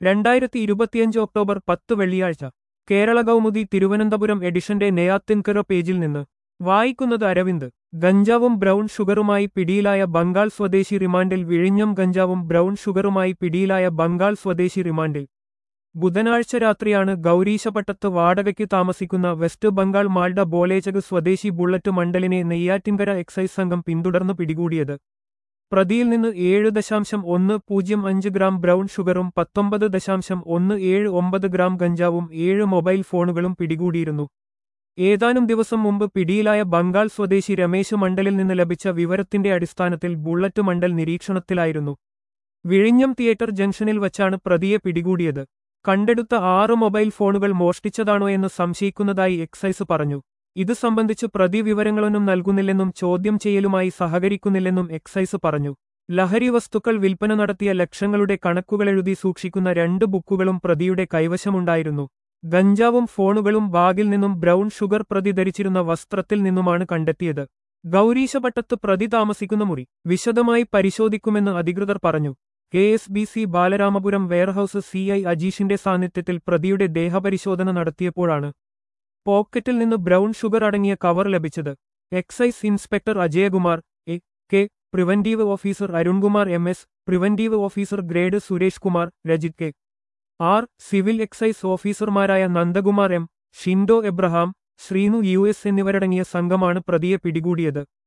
രണ്ടായിരത്തി ഇരുപത്തിയഞ്ച് ഒക്ടോബർ പത്ത് വെള്ളിയാഴ്ച കേരള കൗമുദി തിരുവനന്തപുരം എഡിഷന്റെ നെയ്യാത്തിൻകര പേജിൽ നിന്ന് വായിക്കുന്നത് അരവിന്ദ് ഗഞ്ചാവും ബ്രൗൺ ഷുഗറുമായി പിടിയിലായ ബംഗാൾ സ്വദേശി റിമാൻഡിൽ വിഴിഞ്ഞം ഗഞ്ചാവും ബ്രൗൺ ഷുഗറുമായി പിടിയിലായ ബംഗാൾ സ്വദേശി റിമാൻഡിൽ ബുധനാഴ്ച രാത്രിയാണ് ഗൗരീശപട്ടത്ത് വാടകയ്ക്ക് താമസിക്കുന്ന വെസ്റ്റ് ബംഗാൾ മാൾഡ ബോലേചക് സ്വദേശി ബുള്ളറ്റ് മണ്ഡലിനെ നെയ്യാറ്റിൻകര എക്സൈസ് സംഘം പിന്തുടർന്ന് പിടികൂടിയത് പ്രതിയിൽ നിന്ന് ഏഴ് ദശാംശം ഒന്ന് പൂജ്യം അഞ്ച് ഗ്രാം ബ്രൗൺ ഷുഗറും പത്തൊമ്പത് ദശാംശം ഒന്ന് ഏഴ് ഒമ്പത് ഗ്രാം ഗഞ്ചാവും ഏഴ് മൊബൈൽ ഫോണുകളും പിടികൂടിയിരുന്നു ഏതാനും ദിവസം മുമ്പ് പിടിയിലായ ബംഗാൾ സ്വദേശി രമേശ് മണ്ഡലിൽ നിന്ന് ലഭിച്ച വിവരത്തിന്റെ അടിസ്ഥാനത്തിൽ ബുള്ളറ്റ് മണ്ഡൽ നിരീക്ഷണത്തിലായിരുന്നു വിഴിഞ്ഞം തിയേറ്റർ ജംഗ്ഷനിൽ വച്ചാണ് പ്രതിയെ പിടികൂടിയത് കണ്ടെടുത്ത ആറ് മൊബൈൽ ഫോണുകൾ മോഷ്ടിച്ചതാണോ എന്ന് സംശയിക്കുന്നതായി എക്സൈസ് പറഞ്ഞു ഇത് സംബന്ധിച്ച് പ്രതി വിവരങ്ങളൊന്നും നൽകുന്നില്ലെന്നും ചോദ്യം ചെയ്യലുമായി സഹകരിക്കുന്നില്ലെന്നും എക്സൈസ് പറഞ്ഞു ലഹരി വസ്തുക്കൾ വിൽപ്പന നടത്തിയ ലക്ഷങ്ങളുടെ കണക്കുകളെഴുതി സൂക്ഷിക്കുന്ന രണ്ട് ബുക്കുകളും പ്രതിയുടെ കൈവശമുണ്ടായിരുന്നു ഗഞ്ചാവും ഫോണുകളും ബാഗിൽ നിന്നും ബ്രൗൺ ഷുഗർ പ്രതി ധരിച്ചിരുന്ന വസ്ത്രത്തിൽ നിന്നുമാണ് കണ്ടെത്തിയത് ഗൗരീശപട്ടത്ത് പ്രതി താമസിക്കുന്ന മുറി വിശദമായി പരിശോധിക്കുമെന്ന് അധികൃതർ പറഞ്ഞു K S B C Balaramapuram warehouse C I അജീഷിന്റെ സാന്നിധ്യത്തിൽ പ്രതിയുടെ ദേഹപരിശോധന നടത്തിയപ്പോഴാണ് പോക്കറ്റിൽ നിന്ന് ബ്രൗൺ ഷുഗർ അടങ്ങിയ കവർ ലഭിച്ചത് excise inspector Ajayakumar A K preventive officer Arunkumar M S preventive officer grade Suresh Kumar Rajith K R civil excise ഓഫീസർമാരായ Nandakumar M Shindo Abraham Sreenu U S എന്നിവരടങ്ങിയ സംഘമാണ് പ്രതിയെ പിടികൂടിയത്